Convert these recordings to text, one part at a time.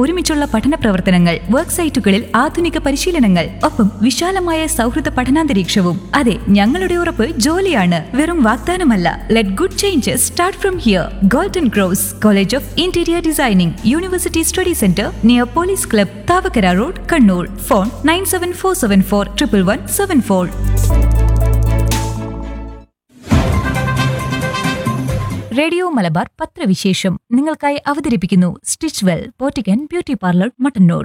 ഒരുമിച്ചുള്ള പഠന പ്രവർത്തനങ്ങൾ വർക്ക് സൈറ്റുകളിൽ ആധുനിക പരിശീലനങ്ങൾ ഒപ്പം വിശാലമായ സൗഹൃദ പഠനാന്തരീക്ഷവും അതെ ഞങ്ങളുടെ ഉറപ്പ് ജോലിയാണ് വെറും വാഗ്ദാനമല്ല let good changes start from here golden cross college of interior designing university study centre near police club Thavakkara road Kannur phone nine seven four seven four triple one seven four radio Malabar പത്രവിശേഷം നിങ്ങൾക്കായി അവതരിപ്പിക്കുന്നു സ്റ്റിച്ച് വെൽ പോറ്റിക്കൻ beauty parlour Mattannur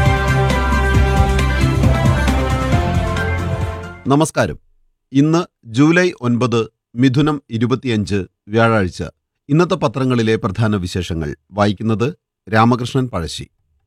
നമസ്കാരം ഇന്ന് July ഒൻപത് മിഥുനം ഇരുപത്തിയഞ്ച് വ്യാഴാഴ്ച ഇന്നത്തെ പത്രങ്ങളിലെ പ്രധാന വിശേഷങ്ങൾ വായിക്കുന്നത് രാമകൃഷ്ണൻ പഴശ്ശി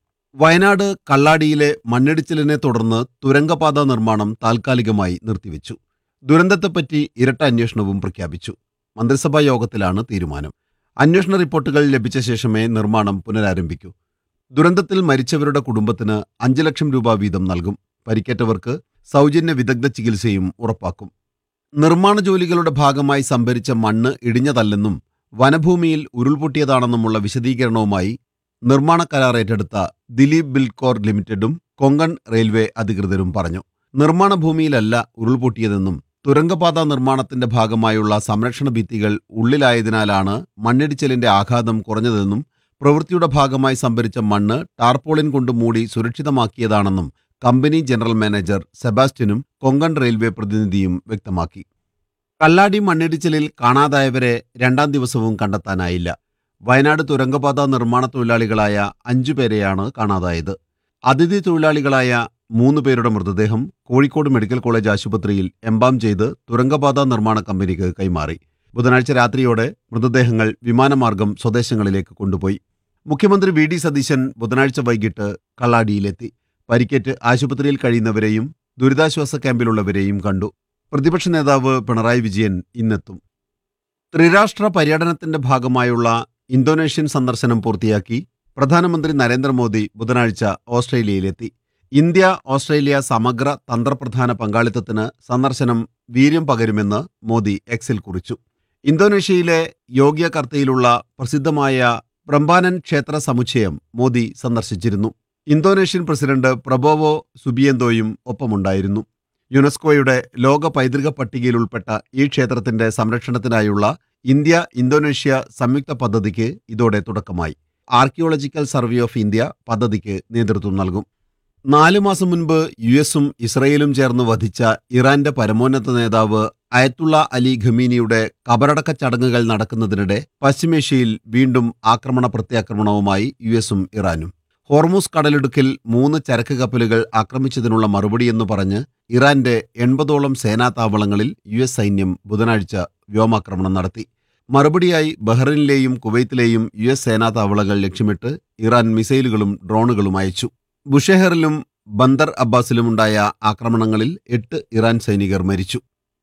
വയനാട് കള്ളാടിയിലെ മണ്ണിടിച്ചിലിനെ തുടർന്ന് തുരങ്കപാത നിർമ്മാണം താൽക്കാലികമായി നിർത്തിവെച്ചു ദുരന്തത്തെപ്പറ്റി ഇരട്ട അന്വേഷണവും പ്രഖ്യാപിച്ചു മന്ത്രിസഭാ യോഗത്തിലാണ് തീരുമാനം അന്വേഷണ റിപ്പോർട്ടുകൾ ലഭിച്ച ശേഷമേ നിർമ്മാണം പുനരാരംഭിക്കൂ ദുരന്തത്തിൽ മരിച്ചവരുടെ കുടുംബത്തിന് അഞ്ച് ലക്ഷം രൂപ വീതം നൽകും പരിക്കേറ്റവർക്ക് സൗജന്യ വിദഗ്ധ ചികിത്സയും ഉറപ്പാക്കും നിർമ്മാണ ജോലികളുടെ ഭാഗമായി സംഭരിച്ച മണ്ണ് ഇടിഞ്ഞതല്ലെന്നും വനഭൂമിയിൽ ഉരുൾപൊട്ടിയതാണെന്നുമുള്ള വിശദീകരണവുമായി നിർമ്മാണ കരാർ ഏറ്റെടുത്ത ദിലീപ് ബിൽക്കോർ ലിമിറ്റഡും കൊങ്കൺ റെയിൽവേ അധികൃതരും പറഞ്ഞു നിർമ്മാണ ഭൂമിയിലല്ല ഉരുൾപൊട്ടിയതെന്നും തുരങ്കപാത നിർമ്മാണത്തിന്റെ ഭാഗമായുള്ള സംരക്ഷണ ഭിത്തികൾ ഉള്ളിലായതിനാലാണ് മണ്ണിടിച്ചിലിന്റെ ആഘാതം കുറഞ്ഞതെന്നും പ്രവൃത്തിയുടെ ഭാഗമായി സംഭരിച്ച മണ്ണ് ടാർപോളിൻ കൊണ്ട് മൂടി സുരക്ഷിതമാക്കിയതാണെന്നും കമ്പനി ജനറൽ മാനേജർ സെബാസ്റ്റ്യനും കൊങ്കൺ റെയിൽവേ പ്രതിനിധിയും വ്യക്തമാക്കി കല്ലാടി മണ്ണിടിച്ചിലിൽ കാണാതായവരെ രണ്ടാം ദിവസവും കണ്ടെത്താനായില്ല വയനാട് തുരങ്കപാത നിർമ്മാണ തൊഴിലാളികളായ അഞ്ചു പേരെയാണ് കാണാതായത് അതിഥി തൊഴിലാളികളായ മൂന്ന് പേരുടെ മൃതദേഹം കോഴിക്കോട് മെഡിക്കൽ കോളേജ് ആശുപത്രിയിൽ എംബാം ചെയ്ത് തുരങ്കപാത നിർമ്മാണ കമ്പനിക്ക് കൈമാറി ബുധനാഴ്ച രാത്രിയോടെ മൃതദേഹങ്ങൾ വിമാനമാർഗം സ്വദേശങ്ങളിലേക്ക് കൊണ്ടുപോയി മുഖ്യമന്ത്രി വി ഡി സതീശൻ ബുധനാഴ്ച വൈകിട്ട് കള്ളാടിയിലെത്തി പരിക്കേറ്റ് ആശുപത്രിയിൽ കഴിയുന്നവരെയും ദുരിതാശ്വാസ ക്യാമ്പിലുള്ളവരെയും കണ്ടു പ്രതിപക്ഷ നേതാവ് പിണറായി വിജയൻ ഇന്നെത്തും ത്രിരാഷ്ട്ര പര്യടനത്തിന്റെ ഭാഗമായുള്ള ഇന്തോനേഷ്യൻ സന്ദർശനം പൂർത്തിയാക്കി പ്രധാനമന്ത്രി നരേന്ദ്രമോദി ബുധനാഴ്ച ഓസ്ട്രേലിയയിലെത്തി ഇന്ത്യ ഓസ്ട്രേലിയ സമഗ്ര തന്ത്രപ്രധാന പങ്കാളിത്തത്തിന് സന്ദർശനം വീര്യം പകരുമെന്ന് മോദി എക്സിൽ കുറിച്ചു ഇന്തോനേഷ്യയിലെ യോഗ്യകർത്തയിലുള്ള പ്രസിദ്ധമായ ബ്രംബാനൻ ക്ഷേത്ര സമുച്ചയം മോദി സന്ദർശിച്ചിരുന്നു ഇന്തോനേഷ്യൻ പ്രസിഡന്റ് പ്രബോവോ സുബിയന്തോയും ഒപ്പമുണ്ടായിരുന്നു യുനെസ്കോയുടെ ലോക പൈതൃക പട്ടികയിൽ ഉൾപ്പെട്ട ഈ ക്ഷേത്രത്തിന്റെ സംരക്ഷണത്തിനായുള്ള ഇന്ത്യ ഇന്തോനേഷ്യ സംയുക്ത പദ്ധതിക്ക് ഇതോടെ തുടക്കമായി ആർക്കിയോളജിക്കൽ സർവേ ഓഫ് ഇന്ത്യ പദ്ധതിക്ക് നേതൃത്വം നൽകും നാലു മാസം മുൻപ് യു എസും ഇസ്രയേലും ചേർന്ന് വധിച്ച ഇറാന്റെ പരമോന്നത നേതാവ് അയത്തുള്ള അലി ഖമീനിയുടെ കബറടക്ക ചടങ്ങുകൾ നടക്കുന്നതിനിടെ പശ്ചിമേഷ്യയിൽ വീണ്ടും ആക്രമണ പ്രത്യാക്രമണവുമായി യു എസും ഇറാനും ഹോർമൂസ് കടലിടുക്കിൽ മൂന്ന് ചരക്ക് കപ്പലുകൾ ആക്രമിച്ചതിനുള്ള മറുപടിയെന്ന് പറഞ്ഞ് ഇറാന്റെ എൺപതോളം സേനാ താവളങ്ങളിൽ യു എസ് സൈന്യം ബുധനാഴ്ച വ്യോമാക്രമണം നടത്തി മറുപടിയായി ബഹ്റിനിലെയും കുവൈത്തിലെയും യു എസ് സേനാ താവളങ്ങൾ ലക്ഷ്യമിട്ട് ഇറാൻ മിസൈലുകളും ഡ്രോണുകളും അയച്ചു ബുഷെഹറിലും ബന്ദർ അബ്ബാസിലുമുണ്ടായ ആക്രമണങ്ങളിൽ എട്ട് ഇറാൻ സൈനികർ മരിച്ചു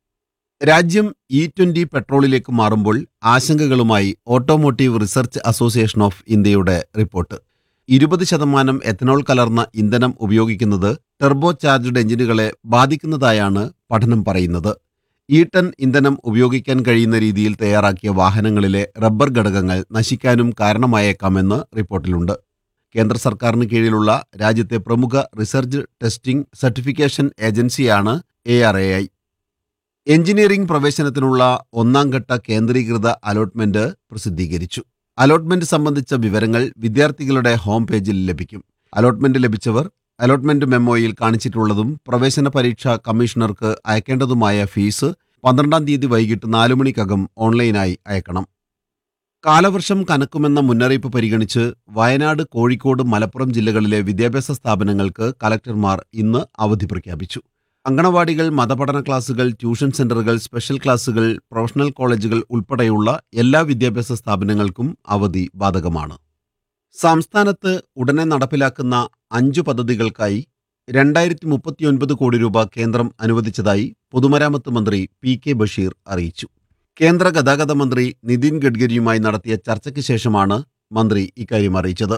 രാജ്യം ഇ ട്വന്റി പെട്രോളിലേക്ക് മാറുമ്പോൾ ആശങ്കകളുമായി ഓട്ടോമോട്ടീവ് റിസർച്ച് അസോസിയേഷൻ ഓഫ് ഇന്ത്യയുടെ റിപ്പോർട്ട് ഇരുപത് ശതമാനം എഥനോൾ കലർന്ന ഇന്ധനം ഉപയോഗിക്കുന്നത് ടെർബോ ചാർജ്ഡ് എഞ്ചിനുകളെ ബാധിക്കുന്നതായാണ് പഠനം പറയുന്നത് ഈ ടൺ ഇന്ധനം ഉപയോഗിക്കാൻ കഴിയുന്ന രീതിയിൽ തയ്യാറാക്കിയ വാഹനങ്ങളിലെ റബ്ബർ ഘടകങ്ങൾ നശിക്കാനും കാരണമായേക്കാമെന്ന് റിപ്പോർട്ടിലുണ്ട് കേന്ദ്ര സർക്കാരിന് കീഴിലുള്ള രാജ്യത്തെ പ്രമുഖ റിസർച്ച് ടെസ്റ്റിംഗ് സർട്ടിഫിക്കേഷൻ ഏജൻസിയാണ് A R A I engineering പ്രവേശനത്തിനുള്ള ഒന്നാം ഘട്ട കേന്ദ്രീകൃത അലോട്ട്മെന്റ് പ്രസിദ്ധീകരിച്ചു അലോട്ട്മെന്റ് സംബന്ധിച്ച വിവരങ്ങൾ വിദ്യാർത്ഥികളുടെ ഹോം പേജിൽ ലഭിക്കും അലോട്ട്മെന്റ് ലഭിച്ചവർ അലോട്ട്മെന്റ് മെമ്മോയിൽ കാണിച്ചിട്ടുള്ളതും പ്രവേശന പരീക്ഷാ കമ്മീഷണർക്ക് അയക്കേണ്ടതുമായ ഫീസ് പന്ത്രണ്ടാം തീയതി വൈകിട്ട് നാലു മണിക്കകം ഓൺലൈനായി അയക്കണം കാലവർഷം കനക്കുമെന്ന മുന്നറിയിപ്പ് പരിഗണിച്ച് വയനാട് കോഴിക്കോട് മലപ്പുറം ജില്ലകളിലെ വിദ്യാഭ്യാസ സ്ഥാപനങ്ങൾക്ക് കലക്ടർമാർ ഇന്ന് അവധി പ്രഖ്യാപിച്ചു അങ്കണവാടികൾ മതപഠന ക്ലാസുകൾ ട്യൂഷൻ സെന്ററുകൾ സ്പെഷ്യൽ ക്ലാസുകൾ പ്രൊഫഷണൽ കോളേജുകൾ ഉൾപ്പെടെയുള്ള എല്ലാ വിദ്യാഭ്യാസ സ്ഥാപനങ്ങൾക്കും അവധി ബാധകമാണ് സംസ്ഥാനത്ത് ഉടനെ നടപ്പിലാക്കുന്ന അഞ്ചു പദ്ധതികൾക്കായി രണ്ടായിരത്തി മുപ്പത്തിയൊൻപത് കോടി രൂപ കേന്ദ്രം അനുവദിച്ചതായി പൊതുമരാമത്ത് മന്ത്രി പി കെ ബഷീർ അറിയിച്ചു കേന്ദ്ര ഗതാഗത മന്ത്രി നിതിൻ ഗഡ്കരിയുമായി നടത്തിയ ചർച്ചയ്ക്ക് ശേഷമാണ് മന്ത്രി ഇക്കാര്യം അറിയിച്ചത്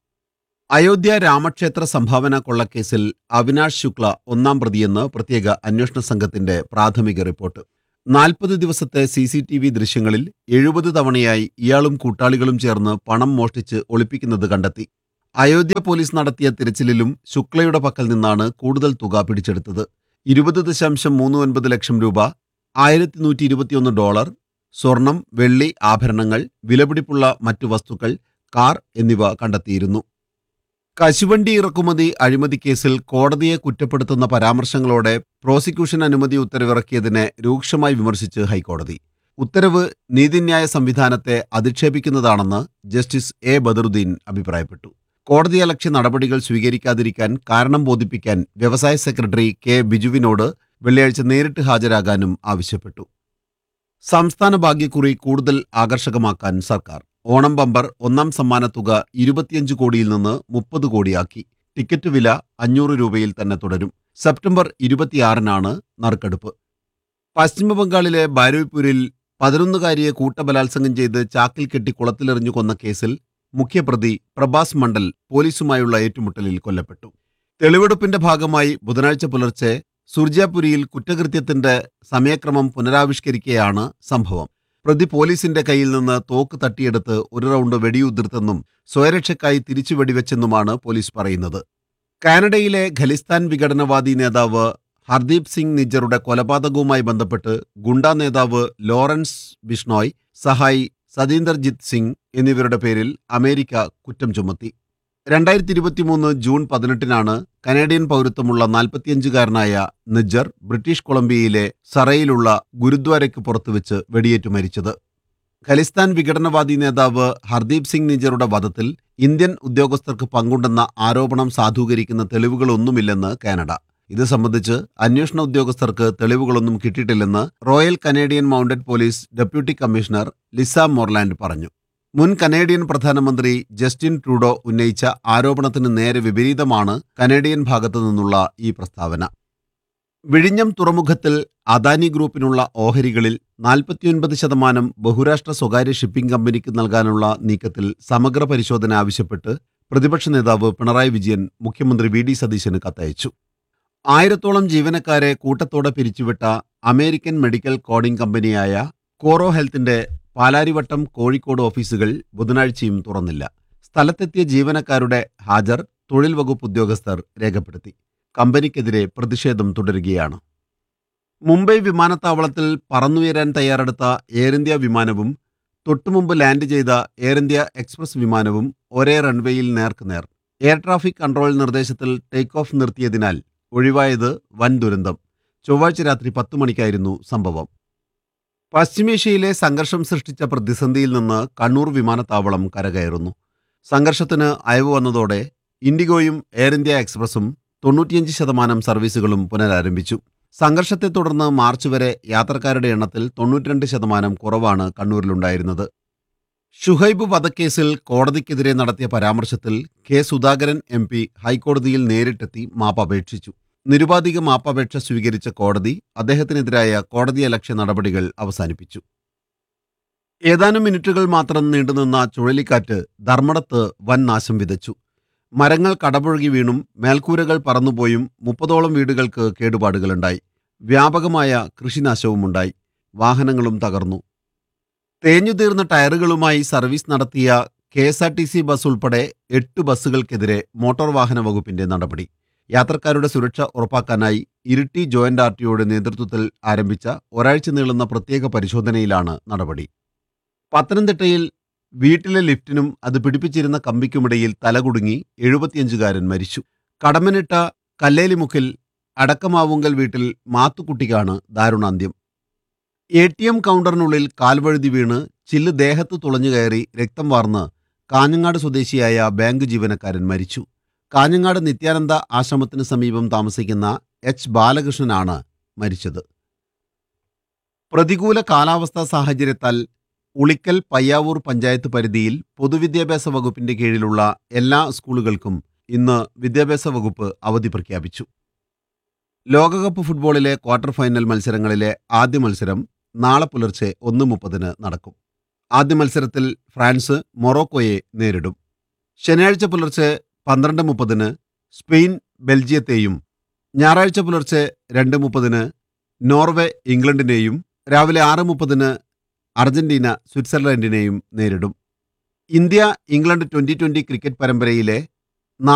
അയോധ്യ രാമക്ഷേത്ര സംഭാവന കൊള്ളക്കേസിൽ അവിനാഷ് ശുക്ല ഒന്നാം പ്രതിയെന്ന് പ്രത്യേക അന്വേഷണ സംഘത്തിന്റെ പ്രാഥമിക റിപ്പോർട്ട് നാൽപ്പത് ദിവസത്തെ സി സി ടി വി ദൃശ്യങ്ങളിൽ എഴുപത് തവണയായി ഇയാളും കൂട്ടാളികളും ചേർന്ന് പണം മോഷ്ടിച്ച് ഒളിപ്പിക്കുന്നത് കണ്ടെത്തി അയോധ്യ പോലീസ് നടത്തിയ തിരച്ചിലിലും ശുക്ലയുടെ പക്കൽ നിന്നാണ് കൂടുതൽ തുക പിടിച്ചെടുത്തത് ഇരുപത് ദശാംശം മൂന്ന് ഒൻപത് ലക്ഷം രൂപ ആയിരത്തി നൂറ്റി ഇരുപത്തിയൊന്ന് ഡോളർ സ്വർണം വെള്ളി ആഭരണങ്ങൾ വിലപിടിപ്പുള്ള മറ്റു വസ്തുക്കൾ കാർ എന്നിവ കണ്ടെത്തിയിരുന്നു കശുവണ്ടി ഇറക്കുമതി അഴിമതി കേസിൽ കോടതിയെ കുറ്റപ്പെടുത്തുന്ന പരാമർശങ്ങളോടെ പ്രോസിക്യൂഷൻ അനുമതി ഉത്തരവിറക്കിയതിനെ രൂക്ഷമായി വിമർശിച്ച് ഹൈക്കോടതി ഉത്തരവ് നീതിന്യായ സംവിധാനത്തെ അധിക്ഷേപിക്കുന്നതാണെന്ന് ജസ്റ്റിസ് എ ബദറുദ്ദീൻ അഭിപ്രായപ്പെട്ടു കോടതിയലക്ഷ്യ നടപടികൾ സ്വീകരിക്കാതിരിക്കാൻ കാരണം ബോധിപ്പിക്കാൻ വ്യവസായ സെക്രട്ടറി കെ ബിജുവിനോട് വെള്ളിയാഴ്ച നേരിട്ട് ഹാജരാകാനും ആവശ്യപ്പെട്ടു സംസ്ഥാന ഭാഗ്യക്കുറി കൂടുതൽ ആകർഷകമാക്കാൻ സർക്കാർ ഓണം ബമ്പർ ഒന്നാം സമ്മാനത്തുക ഇരുപത്തിയഞ്ച് കോടിയിൽ നിന്ന് മുപ്പത് കോടിയാക്കി ടിക്കറ്റ് വില അഞ്ഞൂറ് രൂപയിൽ തന്നെ തുടരും സെപ്റ്റംബർ ഇരുപത്തിയാറിനാണ് നറുക്കെടുപ്പ് പശ്ചിമബംഗാളിലെ ബാരൂയ്പൂരിൽ പതിനൊന്നുകാരിയെ കൂട്ടബലാത്സംഗം ചെയ്ത് ചാക്കിൽ കെട്ടി കുളത്തിലെറിഞ്ഞു കൊന്ന കേസിൽ മുഖ്യപ്രതി പ്രഭാസ് മണ്ഡൽ പോലീസുമായുള്ള ഏറ്റുമുട്ടലിൽ കൊല്ലപ്പെട്ടു തെളിവെടുപ്പിന്റെ ഭാഗമായി ബുധനാഴ്ച പുലർച്ചെ സുർജാപുരിയിൽ കുറ്റകൃത്യത്തിന്റെ സമയക്രമം പുനരാവിഷ്കരിക്കെയാണ് സംഭവം പ്രതി പോലീസിന്റെ കയ്യിൽ നിന്ന് തോക്ക് തട്ടിയെടുത്ത് ഒരു റൗണ്ട് വെടിയുതിർത്തെന്നും സ്വയരക്ഷയ്ക്കായി തിരിച്ചു വെടിവെച്ചെന്നുമാണ് പോലീസ് പറയുന്നത് കാനഡയിലെ ഖലിസ്ഥാൻ വിഘടനവാദി നേതാവ് ഹർദീപ് സിംഗ് നിജ്ജറുടെ കൊലപാതകവുമായി ബന്ധപ്പെട്ട് ഗുണ്ടാ നേതാവ് ലോറൻസ് ബിഷ്ണോയ് സഹായി സതീന്ദർജിത്ത് സിംഗ് എന്നിവരുടെ പേരിൽ അമേരിക്ക കുറ്റം ചുമത്തി രണ്ടായിരത്തി ഇരുപത്തിമൂന്ന് ജൂൺ പതിനെട്ടിനാണ് കനേഡിയൻ പൗരത്വമുള്ള നാൽപ്പത്തിയഞ്ചുകാരനായ നിജ്ജർ ബ്രിട്ടീഷ് കൊളംബിയയിലെ സറയിലുള്ള ഗുരുദ്വാരയ്ക്ക് പുറത്തുവെച്ച് വെടിയേറ്റു മരിച്ചത് ഖലിസ്ഥാൻ വിഘടനവാദി നേതാവ് ഹർദീപ് സിംഗ് നിജ്ജറുടെ വധത്തിൽ ഇന്ത്യൻ ഉദ്യോഗസ്ഥർക്ക് പങ്കുണ്ടെന്ന ആരോപണം സാധൂകരിക്കുന്ന തെളിവുകളൊന്നുമില്ലെന്ന് കാനഡ ഇത് സംബന്ധിച്ച് അന്വേഷണ ഉദ്യോഗസ്ഥർക്ക് തെളിവുകളൊന്നും കിട്ടിയിട്ടില്ലെന്ന് royal Canadian mounted police deputy commissioner Lisa Moreland പറഞ്ഞു മുൻ കനേഡിയൻ പ്രധാനമന്ത്രി ജസ്റ്റിൻ ട്രൂഡോ ഉന്നയിച്ച ആരോപണത്തിന് നേരെ വിപരീതമാണ് കനേഡിയൻ ഭാഗത്തു നിന്നുള്ള ഈ പ്രസ്താവന വിഴിഞ്ഞം തുറമുഖത്തിൽ അദാനി ഗ്രൂപ്പിനുള്ള ഓഹരികളിൽ നാൽപ്പത്തിയൊൻപത് ശതമാനം ബഹുരാഷ്ട്ര സ്വകാര്യ ഷിപ്പിംഗ് കമ്പനിക്ക് നൽകാനുള്ള നീക്കത്തിൽ സമഗ്ര പരിശോധന ആവശ്യപ്പെട്ട് പ്രതിപക്ഷ നേതാവ് പിണറായി വിജയൻ മുഖ്യമന്ത്രി വി ഡി സതീശന് കത്തയച്ചു ആയിരത്തോളം ജീവനക്കാരെ കൂട്ടത്തോടെ പിരിച്ചുവിട്ട അമേരിക്കൻ മെഡിക്കൽ കോഡിംഗ് കമ്പനിയായ കോറോ ഹെൽത്തിന്റെ പാലാരിവട്ടം കോഴിക്കോട് ഓഫീസുകൾ ബുധനാഴ്ചയും തുറന്നില്ല സ്ഥലത്തെത്തിയ ജീവനക്കാരുടെ ഹാജർ തൊഴിൽ വകുപ്പ് ഉദ്യോഗസ്ഥർ രേഖപ്പെടുത്തി കമ്പനിക്കെതിരെ പ്രതിഷേധം തുടരുകയാണ് മുംബൈ വിമാനത്താവളത്തിൽ പറന്നുയരാൻ തയ്യാറെടുത്ത എയർ ഇന്ത്യ വിമാനവും തൊട്ടുമുമ്പ് ലാൻഡ് ചെയ്ത എയർ ഇന്ത്യ എക്സ്പ്രസ് വിമാനവും ഒരേ റൺവേയിൽ നേർക്കുനേർ എയർ ട്രാഫിക് കൺട്രോൾ നിർദ്ദേശത്തിൽ ടേക്ക് ഓഫ് നിർത്തിയതിനാൽ ഒഴിവായത് വൻ ദുരന്തം ചൊവ്വാഴ്ച രാത്രി പത്ത് മണിക്കായിരുന്നു സംഭവം പശ്ചിമേഷ്യയിലെ സംഘർഷം സൃഷ്ടിച്ച പ്രതിസന്ധിയിൽ നിന്ന് കണ്ണൂർ വിമാനത്താവളം കരകയറുന്നു സംഘർഷത്തിന് അയവ് വന്നതോടെ ഇൻഡിഗോയും എയർ ഇന്ത്യ എക്സ്പ്രസും തൊണ്ണൂറ്റിയഞ്ച് ശതമാനം സർവീസുകളും പുനരാരംഭിച്ചു സംഘർഷത്തെ തുടർന്ന് മാർച്ച് വരെ യാത്രക്കാരുടെ എണ്ണത്തിൽ തൊണ്ണൂറ്റിരണ്ട് ശതമാനം കുറവാണ് കണ്ണൂരിലുണ്ടായിരുന്നത് ഷുഹൈബ് വധക്കേസിൽ കോടതിക്കെതിരെ നടത്തിയ പരാമർശത്തിൽ കെ സുധാകരൻ എം പി ഹൈക്കോടതിയിൽ നേരിട്ടെത്തി മാപ്പപേക്ഷിച്ചു നിരുപാധിക മാപ്പപേക്ഷ സ്വീകരിച്ച കോടതി അദ്ദേഹത്തിനെതിരായ കോടതിയലക്ഷ്യ നടപടികൾ അവസാനിപ്പിച്ചു ഏതാനും മിനിറ്റുകൾ മാത്രം നീണ്ടുനിന്ന ചുഴലിക്കാറ്റ് ധർമ്മടത്ത് വൻ നാശം വിതച്ചു മരങ്ങൾ കടപുഴകി വീണും മേൽക്കൂരകൾ പറന്നുപോയും മുപ്പതോളം വീടുകൾക്ക് കേടുപാടുകളുണ്ടായി വ്യാപകമായ കൃഷിനാശവുമുണ്ടായി വാഹനങ്ങളും തകർന്നു തേഞ്ഞുതീർന്ന ടയറുകളുമായി സർവീസ് നടത്തിയ K S R T C bus ഉൾപ്പെടെ എട്ട് ബസ്സുകൾക്കെതിരെ മോട്ടോർ വാഹന വകുപ്പിന്റെ നടപടി യാത്രക്കാരുടെ സുരക്ഷ ഉറപ്പാക്കാനായി ഇരിട്ടി ജോയിന്റ് ആർ ടിഒയുടെ നേതൃത്വത്തിൽ ആരംഭിച്ച ഒരാഴ്ച നീളുന്ന പ്രത്യേക പരിശോധനയിലാണ് നടപടി പത്തനംതിട്ടയിൽ വീട്ടിലെ ലിഫ്റ്റിനും അത് പിടിപ്പിച്ചിരുന്ന കമ്പിക്കുമിടയിൽ തലകുടുങ്ങി എഴുപത്തിയഞ്ചുകാരൻ മരിച്ചു കടമനിട്ട കല്ലേലിമുക്കിൽ അടക്കമാവുങ്കൽ വീട്ടിൽ മാത്തുക്കുട്ടിക്കാണ് ദാരുണാന്ത്യം എ ടി എം കൗണ്ടറിനുള്ളിൽ കാൽവഴുതി വീണ് ചില്ല് ദേഹത്ത് തുളഞ്ഞു കയറി രക്തം വാർന്ന് കാഞ്ഞങ്ങാട് സ്വദേശിയായ ബാങ്ക് ജീവനക്കാരൻ മരിച്ചു കാഞ്ഞങ്ങാട് നിത്യാനന്ദ ആശ്രമത്തിന് സമീപം താമസിക്കുന്ന എച്ച് ബാലകൃഷ്ണനാണ് മരിച്ചത് പ്രതികൂല കാലാവസ്ഥാ സാഹചര്യത്താൽ ഉളിക്കൽ പയ്യാവൂർ പഞ്ചായത്ത് പരിധിയിൽ പൊതുവിദ്യാഭ്യാസ വകുപ്പിന്റെ കീഴിലുള്ള എല്ലാ സ്കൂളുകൾക്കും ഇന്ന് വിദ്യാഭ്യാസ വകുപ്പ് അവധി പ്രഖ്യാപിച്ചു ലോകകപ്പ് ഫുട്ബോളിലെ ക്വാർട്ടർ ഫൈനൽ മത്സരങ്ങളിലെ ആദ്യ മത്സരം നാളെ പുലർച്ചെ ഒന്ന് മുപ്പതിന് നടക്കും ആദ്യ മത്സരത്തിൽ ഫ്രാൻസ് മൊറോക്കോയെ നേരിടും ശനിയാഴ്ച പുലർച്ചെ പന്ത്രണ്ട് മുപ്പതിന് സ്പെയിൻ ബെൽജിയത്തെയും ഞായറാഴ്ച പുലർച്ചെ രണ്ട് മുപ്പതിന് നോർവേ ഇംഗ്ലണ്ടിനെയും രാവിലെ ആറ് മുപ്പതിന് അർജന്റീന സ്വിറ്റ്സർലൻഡിനെയും നേരിടും India England twenty twenty cricket പരമ്പരയിലെ